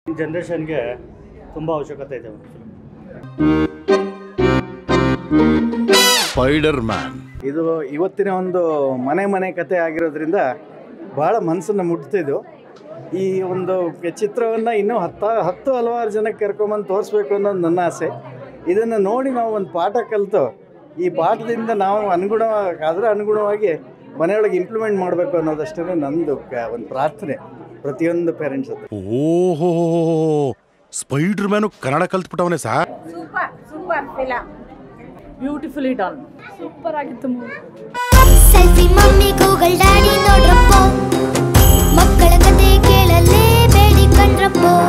ಈ ಜನ್ರೇಷನ್ಗೆ ತುಂಬ ಅವಶ್ಯಕತೆ ಇದೆ ಒಂದು ಸ್ಪೈಡರ್ ಮ್ಯಾನ್ ಇದು ಇವತ್ತಿನ ಒಂದು ಮನೆ ಮನೆ ಕತೆ ಆಗಿರೋದ್ರಿಂದ ಭಾಳ ಮನಸ್ಸನ್ನು ಮುಟ್ತಿದ್ದು ಈ ಒಂದು ಚಿತ್ರವನ್ನು ಇನ್ನೂ ಹತ್ತ ಹತ್ತು ಹಲವಾರು ಜನಕ್ಕೆ ಕರ್ಕೊಂಬಂದು ತೋರಿಸ್ಬೇಕು ಅನ್ನೋದು ನನ್ನ ಆಸೆ ಇದನ್ನು ನೋಡಿ ನಾವು ಒಂದು ಪಾಠ ಕಲಿತು ಈ ಪಾಠದಿಂದ ನಾವು ಅನುಗುಣವಾಗಿ ಅದರ ಅನುಗುಣವಾಗಿ ಮನೆಯೊಳಗೆ ಇಂಪ್ಲಿಮೆಂಟ್ ಮಾಡಬೇಕು ಅನ್ನೋದಷ್ಟೇ ನಂದು ಕ- ಒಂದು ಪ್ರಾರ್ಥನೆ ಪ್ರತಿಯೊಂದು ಪೇರೆಂಟ್ಸ್ ಹತ್ರ ಓಹೋ ಸ್ಪೈಡರ್ ಮ್ಯಾನು ಕನ್ನಡ ಕಲ್ತ್ಬಿಟ್ಟವನೇ sir super super film beautifully done super ಆಗಿತ್ತು movie selfie mummy Google daddy ನೋಡ್ರಪ್ಪೋ ಮಕ್ಕಳ ಕತೆ ಕೇಳಲೇ ಬೇಡಿ ಕಣ್ರಪ್ಪೋ